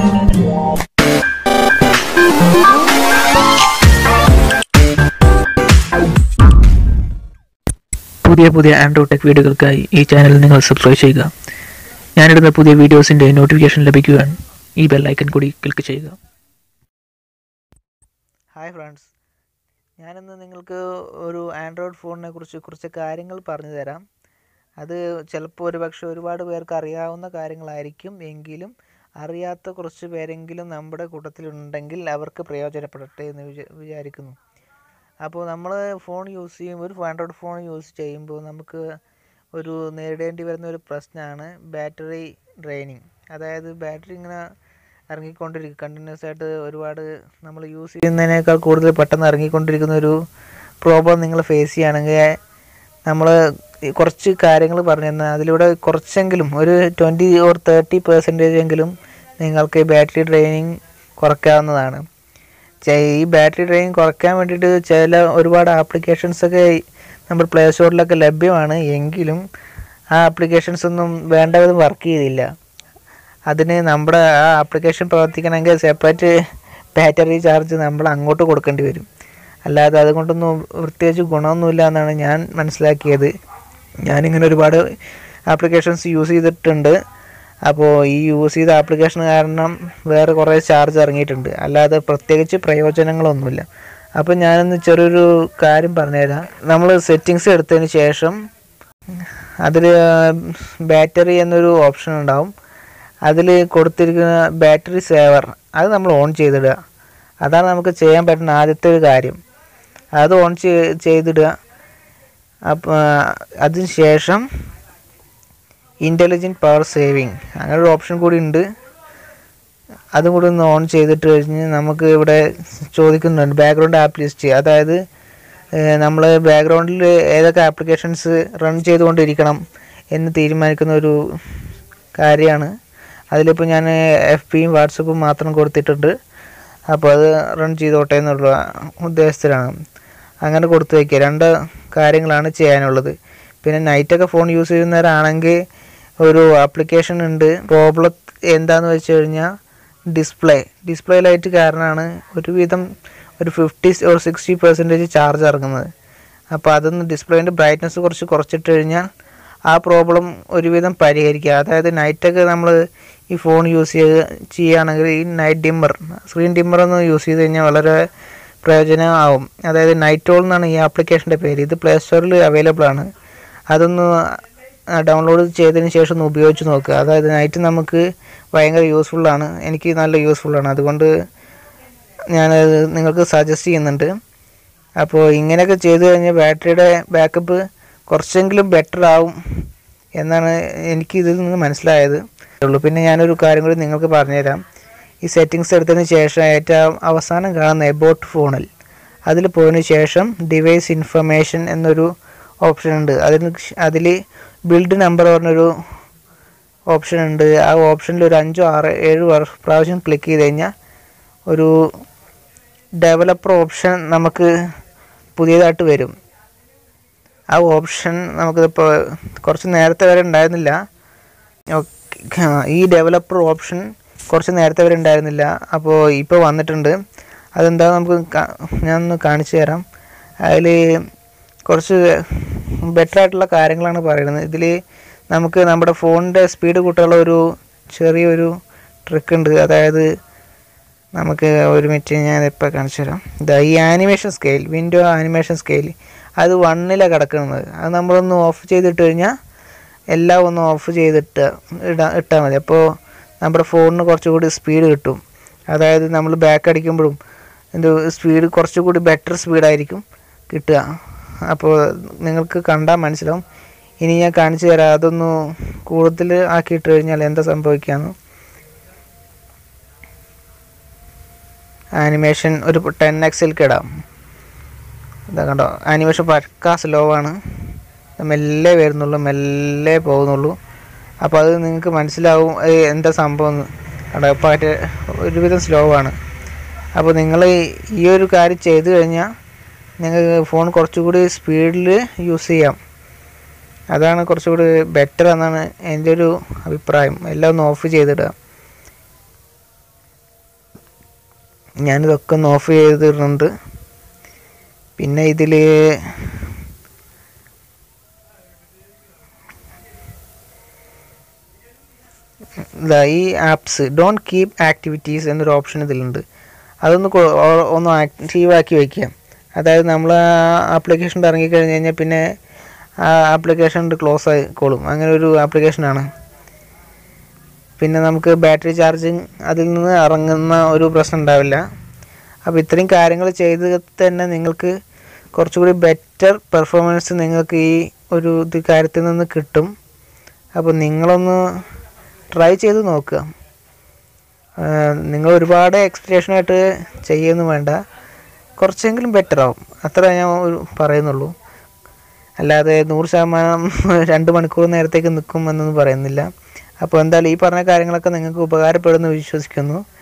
പുതിയ പുതിയ Android tech വീഡിയോകൾക്കായി ഈ ചാനൽ നിങ്ങൾ സബ്സ്ക്രൈബ് ചെയ്യുക ഞാനിടുന്ന പുതിയ വീഡിയോസിൻ്റെ നോട്ടിഫിക്കേഷൻ ലഭിക്കുവാൻ ഈ ബെൽ ഐക്കൺ കൂടി ക്ലിക്ക് ചെയ്യുക ഹായ് ഫ്രണ്ട്സ് ഞാനിന്ന് നിങ്ങൾക്ക് ഒരു ആൻഡ്രോയിഡ് ഫോണിനെ കുറിച്ച് കുറച്ച് കാര്യങ്ങൾ പറഞ്ഞു തരാം അത് ചിലപ്പോൾ ഒരു പക്ഷേ ഒരുപാട് പേർക്ക് അറിയാവുന്ന കാര്യങ്ങളായിരിക്കും എങ്കിലും അറിയാത്ത കുറച്ച് പേരെങ്കിലും നമ്മുടെ കൂട്ടത്തിലുണ്ടെങ്കിൽ അവർക്ക് പ്രയോജനപ്പെടട്ടെ എന്ന് വിചാ വിചാരിക്കുന്നു അപ്പോൾ നമ്മൾ ഫോൺ യൂസ് ചെയ്യുമ്പോൾ ഒരു ആൻഡ്രോയിഡ് ഫോൺ യൂസ് ചെയ്യുമ്പോൾ നമുക്ക് ഒരു നേരിടേണ്ടി വരുന്ന ഒരു പ്രശ്നമാണ് ബാറ്ററി ഡ്രെയിനിങ് അതായത് ബാറ്ററി ഇങ്ങനെ ഇറങ്ങിക്കൊണ്ടിരിക്കും കണ്ടിന്യൂസ് ആയിട്ട് ഒരുപാട് നമ്മൾ യൂസ് ചെയ്യുന്നതിനേക്കാൾ കൂടുതൽ പെട്ടെന്ന് ഇറങ്ങിക്കൊണ്ടിരിക്കുന്ന ഒരു പ്രോബ്ലം നിങ്ങൾ ഫേസ് ചെയ്യുകയാണെങ്കിൽ നമ്മൾ കുറച്ച് കാര്യങ്ങൾ പറഞ്ഞു തന്നാൽ അതിലൂടെ കുറച്ചെങ്കിലും ഒരു ട്വൻറ്റി ഓർ തേർട്ടി പെർസെൻറ്റേജ് എങ്കിലും നിങ്ങൾക്ക് ബാറ്ററി ഡ്രെയിനിങ് കുറയ്ക്കാവുന്നതാണ് ചെ- ഈ ബാറ്ററി ഡ്രെയിൻ കുറയ്ക്കാൻ വേണ്ടിയിട്ട് ചില ഒരുപാട് ആപ്ലിക്കേഷൻസ് ഒക്കെ നമ്മൾ പ്ലേ സ്റ്റോറിലൊക്കെ ലഭ്യമാണ് എങ്കിലും ആ ആപ്ലിക്കേഷൻസ് ഒന്നും വേണ്ട വിധം വർക്ക് ചെയ്തില്ല അതിന് നമ്മുടെ ആ ആപ്ലിക്കേഷൻ പ്രവർത്തിക്കണമെങ്കിൽ സെപ്പറേറ്റ് ബാറ്ററി ചാർജ് നമ്മൾ അങ്ങോട്ട് കൊടുക്കേണ്ടി വരും അല്ലാതെ അതുകൊണ്ടൊന്നും പ്രത്യേകിച്ച് ഗുണമൊന്നുമില്ല എന്നാണ് ഞാൻ മനസ്സിലാക്കിയത് ഞാനിങ്ങനെ ഒരുപാട് ആപ്ലിക്കേഷൻസ് യൂസ് ചെയ്തിട്ടുണ്ട് അപ്പോൾ ഈ യൂസ് ചെയ്ത ആപ്ലിക്കേഷൻ കാരണം വേറെ കുറേ ചാർജ് ഇറങ്ങിയിട്ടുണ്ട് അല്ലാതെ പ്രത്യേകിച്ച് പ്രയോജനങ്ങളൊന്നുമില്ല അപ്പോൾ ഞാനൊന്ന് ചെറിയൊരു കാര്യം പറഞ്ഞുതരാം നമ്മൾ സെറ്റിങ്സ് എടുത്തതിന് ശേഷം അതിൽ ബാറ്ററി എന്നൊരു ഓപ്ഷൻ ഉണ്ടാവും അതിൽ കൊടുത്തിരിക്കുന്ന ബാറ്ററി സേവർ അത് നമ്മൾ ഓൺ ചെയ്തിടുക അതാണ് നമുക്ക് ചെയ്യാൻ പറ്റുന്ന ആദ്യത്തെ ഒരു കാര്യം അത് ഓൺ ചെയ്തിടുക അപ്പോൾ അതിന് ശേഷം ഇൻ്റലിജൻറ്റ് പവർ സേവിങ് അങ്ങനെ ഒരു ഓപ്ഷൻ കൂടി ഉണ്ട് അതും കൂടി ഒന്ന് ഓൺ ചെയ്തിട്ട് കഴിഞ്ഞ് നമുക്ക് ഇവിടെ ചോദിക്കുന്നുണ്ട് ബാക്ക്ഗ്രൗണ്ട് ആപ്പ് ലിസ്റ്റ് അതായത് നമ്മൾ ബാക്ക്ഗ്രൗണ്ടിൽ ഏതൊക്കെ ആപ്ലിക്കേഷൻസ് റൺ ചെയ്തുകൊണ്ടിരിക്കണം എന്ന് തീരുമാനിക്കുന്ന ഒരു കാര്യമാണ് അതിലിപ്പോൾ ഞാൻ എഫ് പിയും വാട്സപ്പും മാത്രം കൊടുത്തിട്ടുണ്ട് അപ്പോൾ അത് റൺ ചെയ്തോട്ടെ എന്നുള്ള ഉദ്ദേശത്തിലാണ് അങ്ങനെ കൊടുത്തു വയ്ക്കുക രണ്ട് കാര്യങ്ങളാണ് ചെയ്യാനുള്ളത് പിന്നെ നൈറ്റൊക്കെ ഫോൺ യൂസ് ചെയ്യുന്നവരാണെങ്കിൽ ഒരു ആപ്ലിക്കേഷൻ ഉണ്ട് പ്രോബ്ലം എന്താണെന്ന് വെച്ച് കഴിഞ്ഞാൽ ഡിസ്പ്ലേ ഡിസ്പ്ലേ ലൈറ്റ് കാരണമാണ് ഒരുവിധം ഒരു fifty or sixty percentage charge ഇറങ്ങുന്നത് അപ്പോൾ അതൊന്ന് ഡിസ്പ്ലേൻ്റെ ബ്രൈറ്റ്നസ് കുറച്ച് കുറച്ചിട്ട് കഴിഞ്ഞാൽ ആ പ്രോബ്ലം ഒരുവിധം പരിഹരിക്കുക അതായത് നൈറ്റൊക്കെ നമ്മൾ ഈ ഫോൺ യൂസ് ചെയ്ത് ചെയ്യുകയാണെങ്കിൽ ഈ നൈറ്റ് ഡിമ്മർ സ്ക്രീൻ ഡിമ്മർ ഒന്ന് യൂസ് ചെയ്ത് കഴിഞ്ഞാൽ വളരെ പ്രയോജനമാവും അതായത് നൈറ്റ് ഓൾ എന്നാണ് ഈ ആപ്ലിക്കേഷൻ്റെ പേര് ഇത് പ്ലേ സ്റ്റോറിൽ അവൈലബിൾ ആണ് അതൊന്ന് ഡൗൺലോഡ് ചെയ്തതിന് ശേഷം ഒന്ന് ഉപയോഗിച്ച് നോക്കുക അതായത് നൈറ്റ് നമുക്ക് ഭയങ്കര യൂസ്ഫുള്ളാണ് എനിക്ക് നല്ല യൂസ്ഫുള്ളാണ് അതുകൊണ്ട് ഞാനത് നിങ്ങൾക്ക് സജസ്റ്റ് ചെയ്യുന്നുണ്ട് അപ്പോൾ ഇങ്ങനെയൊക്കെ ചെയ്തു കഴിഞ്ഞാൽ ബാറ്ററിയുടെ ബാക്കപ്പ് കുറച്ചെങ്കിലും ബെറ്റർ ആവും എന്നാണ് എനിക്ക് ഇതിൽ നിന്ന് മനസ്സിലായത് ഉള്ളൂ പിന്നെ ഞാനൊരു കാര്യം കൂടി നിങ്ങൾക്ക് പറഞ്ഞുതരാം ഈ സെറ്റിങ്സ് എടുത്തതിന് ശേഷം ഏറ്റവും അവസാനം കാണുന്ന എബോട്ട് ഫോണിൽ അതിൽ പോയതിന് ശേഷം ഡിവൈസ് ഇൻഫർമേഷൻ എന്നൊരു ഓപ്ഷൻ ഉണ്ട് അതിന് അതിൽ ബിൽഡ് നമ്പർ പറഞ്ഞൊരു ഓപ്ഷൻ ഉണ്ട് ആ ഓപ്ഷനിൽ ഒരു അഞ്ചോ ആറ് ഏഴ് വർ- പ്രാവശ്യം ക്ലിക്ക് ചെയ്ത് കഴിഞ്ഞാൽ ഒരു ഡെവലപ്പർ ഓപ്ഷൻ നമുക്ക് പുതിയതായിട്ട് വരും ആ ഓപ്ഷൻ നമുക്കിപ്പോൾ കുറച്ച് നേരത്തെ വരെ ഉണ്ടായിരുന്നില്ല ഓക്കെ, ഈ ഡെവലപ്പർ ഓപ്ഷൻ കുറച്ച് നേരത്തെ വരെ ഉണ്ടായിരുന്നില്ല അപ്പോൾ ഇപ്പോൾ വന്നിട്ടുണ്ട് അതെന്താ നമുക്ക് കാ- ഞാനൊന്ന് കാണിച്ചു തരാം അതിൽ കുറച്ച് ബെറ്റർ ആയിട്ടുള്ള കാര്യങ്ങളാണ് പറയുന്നത് ഇതിൽ നമുക്ക് നമ്മുടെ ഫോണിൻ്റെ സ്പീഡ് കൂട്ടാനുള്ള ഒരു ചെറിയൊരു ട്രിക്ക് ഉണ്ട് അതായത് നമുക്ക് ഒരു മിനിറ്റ് ഞാൻ ഇപ്പോൾ കാണിച്ചു തരാം ഇതാ ഈ animation scale window animation scale അത് വണ്ണിലാണ് കിടക്കുന്നത് അത് നമ്മളൊന്ന് ഓഫ് ചെയ്തിട്ട് കഴിഞ്ഞാൽ എല്ലാം ഒന്ന് ഓഫ് ചെയ്തിട്ട് ഇടാ ഇട്ടാൽ മതി അപ്പോൾ നമ്മുടെ ഫോണിന് കുറച്ചുകൂടി സ്പീഡ് കിട്ടും അതായത് നമ്മൾ ബാക്ക് അടിക്കുമ്പോഴും എന്ത് സ്പീഡ് കുറച്ചുകൂടി ബെറ്റർ സ്പീഡായിരിക്കും കിട്ടുക അപ്പോൾ നിങ്ങൾക്ക് കണ്ടാൽ മനസ്സിലാവും ഇനി ഞാൻ കാണിച്ചു തരാം അതൊന്ന് കൂടുതൽ ആക്കിയിട്ട് കഴിഞ്ഞാൽ എന്താ സംഭവിക്കാന്ന് ആനിമേഷൻ ഒരു ടെൻ എക്സിലേക്ക് ഇടാം ഇതാ കണ്ടോ ആനിമേഷൻ പക്ക സ്ലോ ആണ് മെല്ലെ വരുന്നുള്ളൂ മെല്ലെ പോകുന്നുള്ളൂ അപ്പോൾ അത് നിങ്ങൾക്ക് മനസ്സിലാവും ഏ, എന്താ സംഭവം എന്ന് കണ്ടോ ഇപ്പോൾ മറ്റേ ഒരുവിധം സ്ലോ ആണ് അപ്പോൾ നിങ്ങൾ ഈ ഒരു കാര്യം ചെയ്തു കഴിഞ്ഞാൽ നിങ്ങൾക്ക് ഫോൺ കുറച്ചുകൂടി സ്പീഡിൽ യൂസ് ചെയ്യാം അതാണ് കുറച്ചുകൂടി ബെറ്റർ എന്നാണ് എൻ്റെ ഒരു അഭിപ്രായം എല്ലാം ഒന്ന് ഓഫ് ചെയ്തിടുക ഞാനിതൊക്കെ ഒന്ന് ഓഫ് ചെയ്തിടുന്നുണ്ട് പിന്നെ ഇതിൽ ഇതാ ഈ ആപ്സ് ഡോണ്ട് കീപ് ആക്ടിവിറ്റീസ് എന്നൊരു ഓപ്ഷൻ ഇതിലുണ്ട് അതൊന്ന് കൊ- ഓ- ഒന്ന് ആക്റ്റീവ് ആക്കി വയ്ക്കുക അതായത് നമ്മൾ ആ ആപ്ലിക്കേഷൻ ഇറങ്ങി കഴിഞ്ഞ് കഴിഞ്ഞാൽ പിന്നെ ആ ആപ്ലിക്കേഷൻ ക്ലോസ് ആയിക്കോളും അങ്ങനെ ഒരു ആപ്ലിക്കേഷനാണ് പിന്നെ നമുക്ക് ബാറ്ററി ചാർജിങ് അതിൽ നിന്ന് ഇറങ്ങുന്ന ഒരു പ്രശ്നം ഉണ്ടാവില്ല അപ്പോൾ ഇത്രയും കാര്യങ്ങൾ ചെയ്ത് തന്നെ നിങ്ങൾക്ക് കുറച്ചുകൂടി ബെറ്റർ പെർഫോമൻസ് നിങ്ങൾക്ക് ഈ ഒരു ഇത് കാര്യത്തിൽ നിന്ന് കിട്ടും അപ്പോൾ നിങ്ങളൊന്ന് ട്രൈ ചെയ്ത് നോക്കുക ആഹ് നിങ്ങൾ ഒരുപാട് എക്സ്പെക്റ്റേഷനായിട്ട് ചെയ്യുന്നു വേണ്ട കുറച്ചെങ്കിലും ബെറ്റർ ആവും അത്ര ഞാൻ ഒരു പറയുന്നുള്ളൂ അല്ലാതെ നൂറ് ശതമാനം രണ്ട് മണിക്കൂർ നേരത്തേക്ക് നിൽക്കും എന്നൊന്നും പറയുന്നില്ല അപ്പോൾ എന്തായാലും ഈ പറഞ്ഞ കാര്യങ്ങളൊക്കെ നിങ്ങൾക്ക് ഉപകാരപ്പെടുമെന്ന് വിശ്വസിക്കുന്നു